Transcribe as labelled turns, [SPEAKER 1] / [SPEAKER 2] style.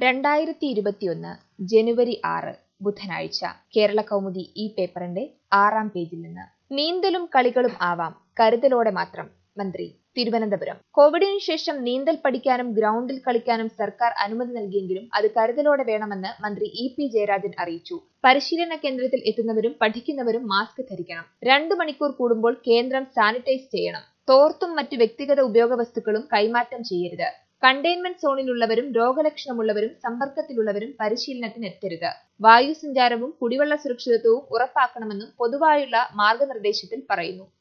[SPEAKER 1] രണ്ടായിരത്തി ഇരുപത്തിയൊന്ന് ജനുവരി ആറ് ബുധനാഴ്ച കേരള കൗമുദി ഈ പേപ്പറിന്റെ ആറാം പേജിൽ നിന്ന് നീന്തലും കളികളും ആവാം കരുതലോടെ മാത്രം മന്ത്രി തിരുവനന്തപുരം കോവിഡിന് ശേഷം നീന്തൽ പഠിക്കാനും ഗ്രൗണ്ടിൽ കളിക്കാനും സർക്കാർ അനുമതി നൽകിയെങ്കിലും അത് കരുതലോടെ വേണമെന്ന് മന്ത്രി ഇ പി ജയരാജൻ അറിയിച്ചു പരിശീലന കേന്ദ്രത്തിൽ എത്തുന്നവരും പഠിക്കുന്നവരും മാസ്ക് ധരിക്കണം രണ്ടു മണിക്കൂർ കൂടുമ്പോൾ കേന്ദ്രം സാനിറ്റൈസ് ചെയ്യണം തോർത്തും മറ്റു വ്യക്തിഗത ഉപയോഗ വസ്തുക്കളും കൈമാറ്റം ചെയ്യരുത് കണ്ടെയ്ൻമെന്റ് സോണിലുള്ളവരും രോഗലക്ഷണമുള്ളവരും സമ്പർക്കത്തിലുള്ളവരും പരിശീലനത്തിന് എത്തരുത് വായുസഞ്ചാരവും കുടിവെള്ള സുരക്ഷിതത്വവും ഉറപ്പാക്കണമെന്നും പൊതുവായുള്ള മാർഗനിർദ്ദേശത്തിൽ പറയുന്നു